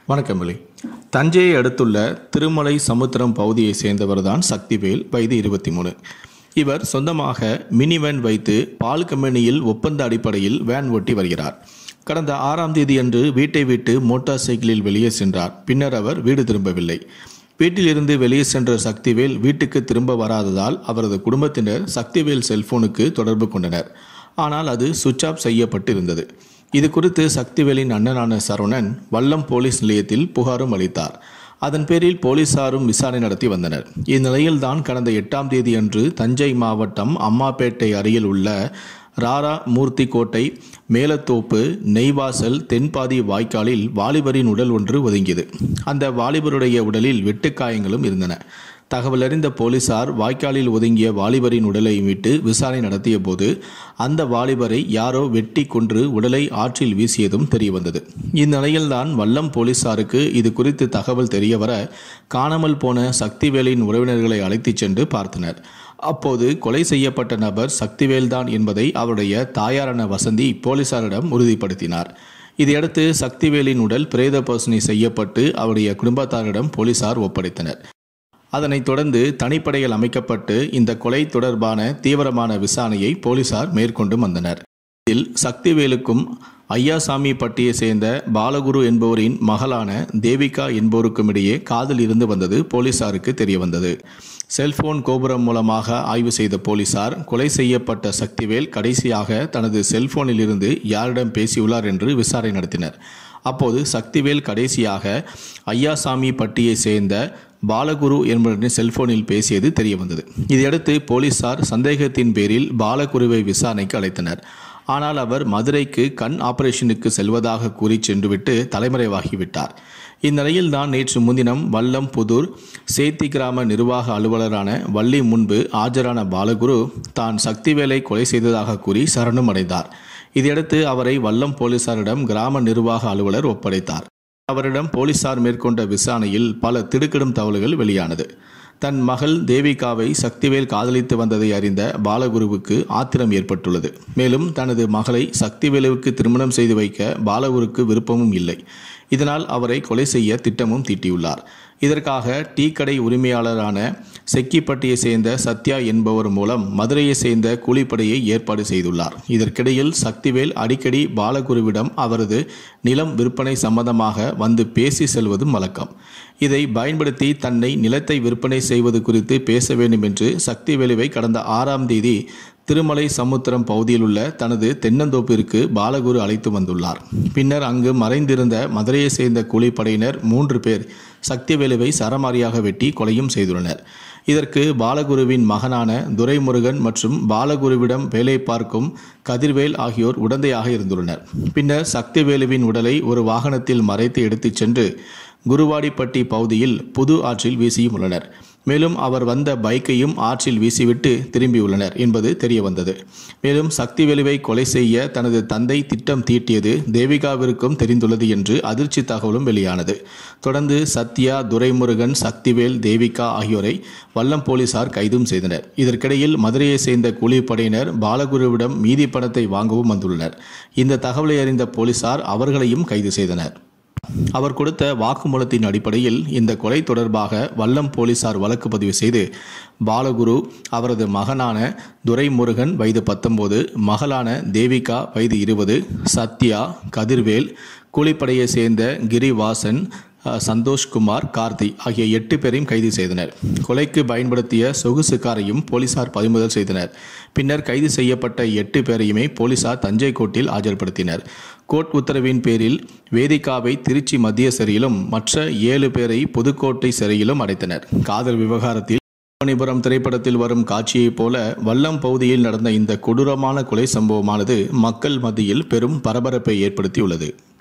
வணக்கம் விலை தஞ்சையை அடுத்துள்ள திருமலை சமுத்திரம் பகுதியை சேர்ந்தவர்தான் சக்திவேல் வயது இருபத்தி மூணு இவர் சொந்தமாக மினி வேன் வைத்து பால் கம்பெனியில் ஒப்பந்த அடிப்படையில் வேன் ஓட்டி வருகிறார் கடந்த ஆறாம் தேதி அன்று வீட்டை விட்டு மோட்டார் சைக்கிளில் வெளியே சென்றார் பின்னர் அவர் வீடு திரும்பவில்லை வீட்டிலிருந்து வெளியே சென்ற சக்திவேல் வீட்டுக்கு திரும்ப வராததால் அவரது குடும்பத்தினர் சக்திவேல் செல்போனுக்கு தொடர்பு கொண்டனர் ஆனால் அது சுவிட்ச் ஆஃப் செய்யப்பட்டு இருந்தது இது குறித்து சக்திவேலின் அண்ணனான சரவணன் வல்லம் போலீஸ் நிலையத்தில் புகாரும் அளித்தார் அதன் பேரில் போலீசாரும் விசாரணை நடத்தி வந்தனர் இந்நிலையில்தான் கடந்த எட்டாம் தேதி அன்று தஞ்சை மாவட்டம் அம்மாப்பேட்டை அருகில் உள்ள ராரா மூர்த்தி கோட்டை மேலத்தோப்பு நெய்வாசல் தென்பாதி வாய்க்காலில் வாலிபரின் உடல் ஒன்று ஒதுங்கியது அந்த வாலிபருடைய உடலில் வெட்டுக்காயங்களும் இருந்தன தகவல் அறிந்த போலீசார் வாய்க்காலில் ஒதுங்கிய வாலிபரின் உடலை மீட்டு விசாரணை நடத்திய போது அந்த வாலிபரை யாரோ வெட்டி கொன்று உடலை ஆற்றில் வீசியதும் தெரியவந்தது இந்நிலையில்தான் வல்லம் போலீசாருக்கு இது குறித்து தகவல் தெரியவர காணாமல் போன சக்திவேலின் உறவினர்களை அழைத்துச் சென்று பார்த்தனர் அப்போது கொலை செய்யப்பட்ட நபர் சக்திவேல்தான் என்பதை அவருடைய தாயாரான வசந்தி போலீசாரிடம் உறுதிப்படுத்தினார் இதையடுத்து சக்திவேலின் உடல் பிரேத பரிசோதனை செய்யப்பட்டு அவருடைய குடும்பத்தாரிடம் போலீசார் ஒப்படைத்தனர் அதனைத் தொடர்ந்து தனிப்படைகள் அமைக்கப்பட்டு இந்த கொலை தொடர்பான தீவிரமான விசாரணையை போலீசார் மேற்கொண்டு வந்தனர் இதில் சக்திவேலுக்கும் ஐயாசாமி பட்டியை சேர்ந்த பாலகுரு என்பவரின் மகளான தேவிகா என்பவருக்கும் இடையே காதல் இருந்து வந்தது போலீசாருக்கு தெரிய வந்தது செல்போன் கோபுரம் மூலமாக ஆய்வு செய்த போலீசார் கொலை செய்யப்பட்ட சக்திவேல் கடைசியாக தனது செல்போனில் இருந்து யாரிடம் பேசியுள்ளார் என்று விசாரணை நடத்தினர் அப்போது சக்திவேல் கடைசியாக ஐயாசாமி பட்டியை சேர்ந்த பாலகுரு என்பவரின் செல்போனில் பேசியது தெரிய வந்தது இதையடுத்து போலீசார் சந்தேகத்தின் பேரில் பாலகுருவை விசாரணைக்கு அழைத்தனர் ஆனால் அவர் மதுரைக்கு கண் ஆபரேஷனுக்கு செல்வதாக கூறி சென்றுவிட்டு தலைமறைவாகிவிட்டார் இந்நிலையில் தான் நேற்று முன்தினம் வல்லம் புதூர் சேத்தி கிராம நிர்வாக அலுவலரான வள்ளி முன்பு ஆஜரான பாலகுரு தான் சக்திவேலை கொலை செய்ததாக கூறி சரணம் அடைந்தார் இதையடுத்து அவரை வல்லம் போலீசாரிடம் கிராம நிர்வாக அலுவலர் ஒப்படைத்தார் அவரிடம் போலீசார் மேற்கொண்ட விசாரணையில் பல திடுக்கிடும் தகவல்கள் வெளியானது தன் மகள் தேவிகாவை சக்திவேல் காதலித்து வந்ததை அறிந்த பாலகுருவுக்கு ஆத்திரம் ஏற்பட்டுள்ளது மேலும் தனது மகளை சக்திவேலுவுக்கு திருமணம் செய்து வைக்க பாலகுருக்கு விருப்பமும் இல்லை இதனால் அவரை கொலை செய்ய திட்டமும் தீட்டியுள்ளார் இதற்காக டீ கடை உரிமையாளரான செக்கிப்பட்டியை சேர்ந்த சத்யா என்பவர் மூலம் மதுரையை சேர்ந்த கூலிப்படையை ஏற்பாடு செய்துள்ளார் இதற்கிடையில் சக்திவேல் அடிக்கடி பாலகுருவிடம் அவரது நிலம் விற்பனை சம்பந்தமாக வந்து பேசி செல்வதும் வழக்கம் இதை பயன்படுத்தி தன்னை நிலத்தை விற்பனை செய்வது குறித்து பேச வேண்டும் என்று சக்திவேலுவை கடந்த ஆறாம் தேதி திருமலை சமுத்திரம் பகுதியில் உள்ள தனது தென்னந்தோப்பிற்கு பாலகுரு அழைத்து வந்துள்ளார் பின்னர் அங்கு மறைந்திருந்த மதுரையை சேர்ந்த கூலிப்படையினர் மூன்று பேர் சக்திவேலுவை சரமாரியாக வெட்டி கொலையும் செய்துள்ளனர் இதற்கு பாலகுருவின் மகனான துரைமுருகன் மற்றும் பாலகுருவிடம் வேலை பார்க்கும் கதிர்வேல் ஆகியோர் உடந்தையாக இருந்துள்ளனர் பின்னர் சக்திவேலுவின் உடலை ஒரு வாகனத்தில் மறைத்து எடுத்துச் சென்று குருவாடிப்பட்டி பகுதியில் புது ஆற்றில் வீசியும் உள்ளனர் மேலும் அவர் வந்த பைக்கையும் ஆற்றில் வீசிவிட்டு திரும்பியுள்ளனர் என்பது தெரிய வந்தது மேலும் சக்திவேலுவை கொலை செய்ய தனது தந்தை திட்டம் தீட்டியது தேவிகாவிற்கும் தெரிந்துள்ளது என்று அதிர்ச்சி தகவலும் வெளியானது தொடர்ந்து சத்யா துரைமுருகன் சக்திவேல் தேவிகா ஆகியோரை வல்லம் போலீசார் கைதும் செய்தனர் இதற்கிடையில் மதுரையை சேர்ந்த கூலிப்படையினர் பாலகுருவிடம் மீதி பணத்தை வாங்கவும் வந்துள்ளனர் இந்த தகவலை அறிந்த போலீசார் அவர்களையும் கைது செய்தனர் அவர் கொடுத்த வாக்குமூலத்தின் அடிப்படையில் இந்த கொலை தொடர்பாக வல்லம் போலீசார் வழக்கு பதிவு செய்து பாலகுரு அவரது மகனான துரைமுருகன் வயது பத்தொன்பது மகளான தேவிகா வயது இருபது சத்யா கதிர்வேல் கூலிப்படையை சேர்ந்த கிரிவாசன் சந்தோஷ்குமார் கார்த்தி ஆகிய எட்டு பேரையும் கைது செய்தனர் கொலைக்கு பயன்படுத்திய சொகுசு காரையும் போலீசார் பறிமுதல் செய்தனர் பின்னர் கைது செய்யப்பட்ட எட்டு பேரையுமே போலீசார் தஞ்சை கோர்ட்டில் ஆஜர்படுத்தினர் கோர்ட் உத்தரவின் பேரில் வேதிகாவை திருச்சி மத்திய சிறையிலும் மற்ற ஏழு பேரை புதுக்கோட்டை சிறையிலும் அடைத்தனர் காதல் விவகாரத்தில் மணிபுரம் திரைப்படத்தில் வரும் காட்சியைப் போல வல்லம் பகுதியில் நடந்த இந்த கொடூரமான கொலை சம்பவமானது மக்கள் மத்தியில் பெரும் பரபரப்பை ஏற்படுத்தியுள்ளது